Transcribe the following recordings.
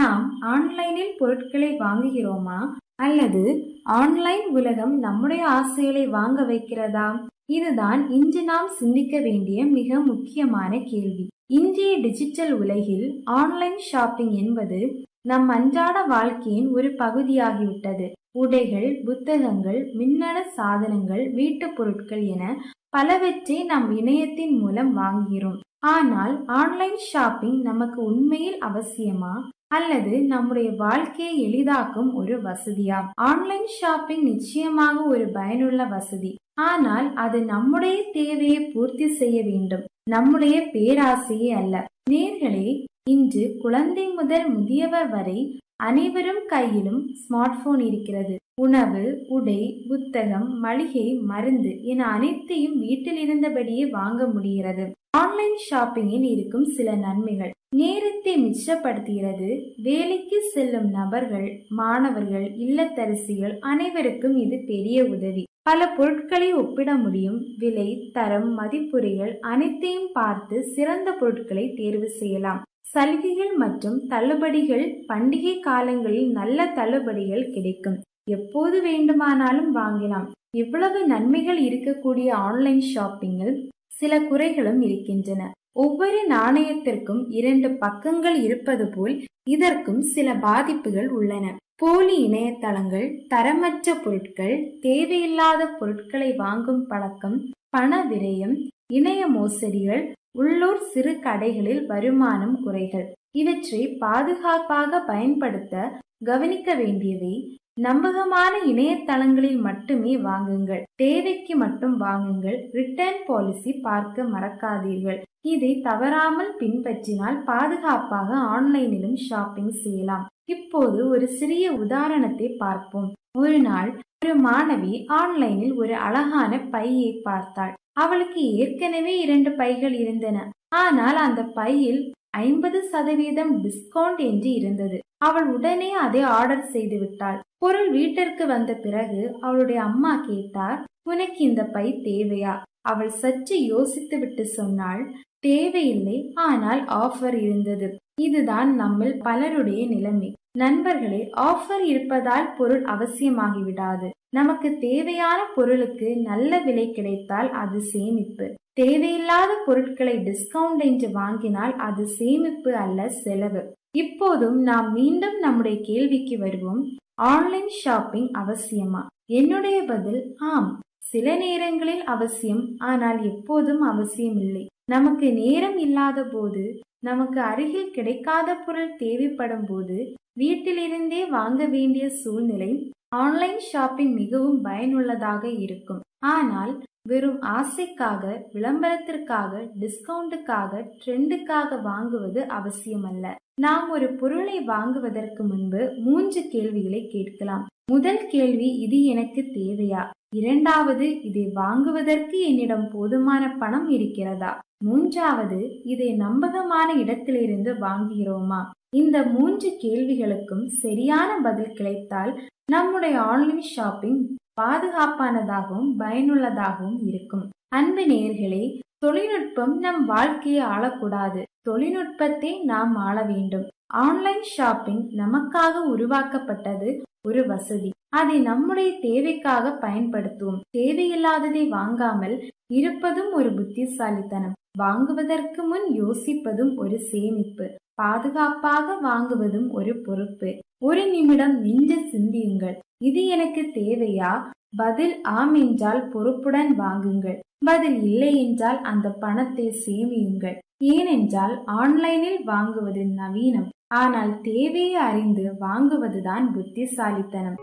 நாம் ஆன்லைனில் பொருட்களை வாங்குகிறோமா அல்லது ஆன்லைன் உலகம் நம்முடைய ஆசைகளை வாங்க வைக்கிறதா இதுதான் இன்று நாம் சிந்திக்க வேண்டிய மிக முக்கியமான கேள்வி இன்றைய டிஜிட்டல் உலகில் ஆன்லைன் ஷாப்பிங் என்பது நம் அன்றாட வாழ்க்கையின் ஒரு பகுதியாகிவிட்டது உடைகள் புத்தகங்கள் மின்னணு சாதனங்கள் வீட்டுப் பொருட்கள் என பலவற்றை நாம் இணையத்தின் மூலம் வாங்குகிறோம் ஆனால் ஆன்லைன் ஷாப்பிங் நமக்கு உண்மையில் அவசியமா அல்லது நம்முடைய வாழ்க்கையை எளிதாக்கும் ஒரு வசதியா ஆன்லைன் ஷாப்பிங் நிச்சயமாக ஒரு பயனுள்ள வசதி ஆனால் அது நம்முடைய தேவையை பூர்த்தி செய்ய வேண்டும் நம்முடைய பேராசையே அல்ல நேர்களே இன்று குழந்தை முதல் முதியவர் வரை அனைவரும் கையிலும் ஸ்மார்ட் போன் இருக்கிறது உணவு உடை புத்தகம் மளிகை மருந்து என அனைத்தையும் வீட்டில் இருந்தபடியே வாங்க முடிகிறது ஆன்லைன் ஷாப்பிங்கில் இருக்கும் சில நன்மைகள் நேரத்தை மிச்சப்படுத்துகிறது வேலைக்கு செல்லும் நபர்கள் மாணவர்கள் இல்லத்தரசிகள் அனைவருக்கும் இது பெரிய உதவி பல பொருட்களை ஒப்பிட முடியும் விலை தரம் மதிப்புரைகள் அனைத்தையும் பார்த்து சிறந்த பொருட்களை தேர்வு செய்யலாம் சலுகைகள் மற்றும் தள்ளுபடிகள் பண்டிகை காலங்களில் நல்ல தள்ளுபடிகள் கிடைக்கும் எப்போது வேண்டுமானாலும் வாங்கலாம் இவ்வளவு நன்மைகள் இருக்கக்கூடிய ஆன்லைன் ஷாப்பிங்கில் சில குறைகளும் இருக்கின்றன ஒவ்வொரு நாணயத்திற்கும் இரண்டு பக்கங்கள் இருப்பது போல் இதற்கும் சில பாதிப்புகள் உள்ளன போலி இணையதளங்கள் தரமற்ற பொருட்கள் தேவையில்லாத பொருட்களை வாங்கும் பழக்கம் பண விரயம் இணைய மோசடிகள் உள்ளூர் சிறு கடைகளில் வருமானம் குறைகள் இவற்றை பாதுகாப்பாக பயன்படுத்த கவனிக்க வேண்டியவை நம்பகமான இணையதளங்களில் மட்டுமே வாங்குங்கள் தேவைக்கு மட்டும் வாங்குங்கள் ரிட்டர்ன் பாலிசி பார்க்க மறக்காதீர்கள் இதை தவறாமல் பின்பற்றினால் பாதுகாப்பாக ஆன்லைனிலும் ஷாப்பிங் செய்யலாம் இப்போது ஒரு சிறிய உதாரணத்தை பார்ப்போம் ஒரு நாள் ஒரு மாணவி ஆன்லைனில் ஒரு அழகான பையை பார்த்தாள் அவளுக்கு ஏற்கனவே இரண்டு பைகள் இருந்தன ஆனால் அந்த பையில் ஐம்பது சதவீதம் டிஸ்கவுண்ட் என்று இருந்தது அவள் உடனே அதை ஆர்டர் செய்து விட்டாள் பொருள் வீட்டிற்கு வந்த பிறகு அவளுடைய அம்மா கேட்டார் உனக்கு இந்த பை தேவையா அவள் சற்று யோசித்து விட்டு சொன்னாள் தேவையில்லை ஆனால் ஆஃபர் இருந்தது இதுதான் நம்மில் பலருடைய நிலைமை நண்பர்களே ஆஃபர் இருப்பதால் பொருள் அவசியமாகிவிடாது நமக்கு தேவையான பொருளுக்கு நல்ல விலை கிடைத்தால் அது சேமிப்பு தேவையில்லாத பொருட்களை டிஸ்கவுண்ட் என்று வாங்கினால் அது சேமிப்பு அல்ல செலவு இப்போதும் நாம் மீண்டும் நம்முடைய கேள்விக்கு வருவோம் ஆன்லைன் ஷாப்பிங் அவசியமா என்னுடைய பதில் ஆம் சில நேரங்களில் அவசியம் ஆனால் எப்போதும் அவசியம் இல்லை நமக்கு நேரம் இல்லாத போது நமக்கு அருகில் கிடைக்காத பொருள் தேவைப்படும் போது வீட்டிலிருந்தே வாங்க வேண்டிய சூழ்நிலை ஆன்லைன் ஷாப்பிங் மிகவும் பயனுள்ளதாக இருக்கும் ஆனால் வெறும் ஆசைக்காக விளம்பரத்திற்காக டிஸ்கவுண்டுக்காக ட்ரெண்டுக்காக வாங்குவது அவசியமல்ல நாம் ஒரு பொருளை வாங்குவதற்கு முன்பு மூன்று கேள்விகளை கேட்கலாம் முதல் கேள்வி இது எனக்கு தேவையா இரண்டாவது இதை வாங்குவதற்கு என்னிடம் போதுமான பணம் இருக்கிறதா மூன்றாவது இதை நம்பகமான இடத்திலிருந்து வாங்குகிறோமா இந்த மூன்று கேள்விகளுக்கும் சரியான பதில் கிடைத்தால் நம்முடைய ஆன்லைன் ஷாப்பிங் பாதுகாப்பானதாகவும் பயனுள்ளதாகவும் இருக்கும் அன்பு நேர்களே தொழில்நுட்பம் நம் வாழ்க்கையை ஆளக்கூடாது தொழில்நுட்பத்தை நாம் ஆள வேண்டும் ஆன்லைன் ஷாப்பிங் நமக்காக உருவாக்கப்பட்டது ஒரு வசதி அதை நம்முடைய தேவைக்காக பயன்படுத்துவோம் தேவையில்லாததை வாங்காமல் இருப்பதும் ஒரு புத்திசாலித்தனம் வாங்குவதற்கு முன் யோசிப்பதும் ஒரு சேமிப்பு பாதுகாப்பாக வாங்குவதும் ஒரு பொறுப்பு ஒரு நிமிடம் நின்று சிந்தியுங்கள் இது எனக்கு தேவையா பதில் ஆம் என்றால் பொறுப்புடன் வாங்குங்கள் பதில் இல்லை என்றால் அந்த பணத்தை சேமியுங்கள் ஏனென்றால் ஆன்லைனில் வாங்குவது நவீனம் ஆனால் தேவையை அறிந்து வாங்குவதுதான் புத்திசாலித்தனம்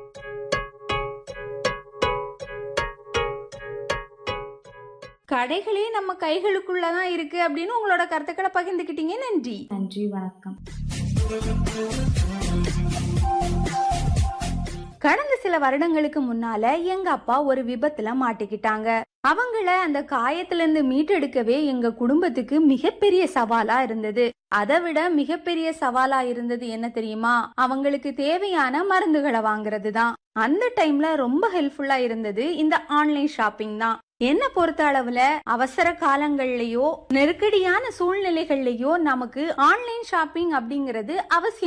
கடைகளே நம்ம கைகளுக்குள்ளதான் இருக்கு அப்படின்னு உங்களோட கருத்துக்களை பகிர்ந்துக்கிட்டீங்க நன்றி நன்றி வணக்கம் கடந்த சில வருடங்களுக்கு முன்னால எங்க அப்பா ஒரு விபத்துல மாட்டிக்கிட்டாங்க அவங்கள அந்த காயத்துல இருந்து மீட்டெடுக்கவே எங்க குடும்பத்துக்கு மிகப்பெரிய சவாலா இருந்தது அதை விட மிகப்பெரிய சவாலா இருந்தது என்ன தெரியுமா அவங்களுக்கு தேவையான மருந்துகளை வாங்குறது தான் அந்த டைம்ல ரொம்ப ஹெல்ப்ஃபுல்லா இருந்தது இந்த ஆன்லைன் ஷாப்பிங் தான் என்ன பொறுத்த அளவுல அவசர காலங்கள்லயோ நெருக்கடியான சூழ்நிலைகள்லயோ நமக்கு ஆன்லைன் ஷாப்பிங் அப்படிங்கிறது அவசியம்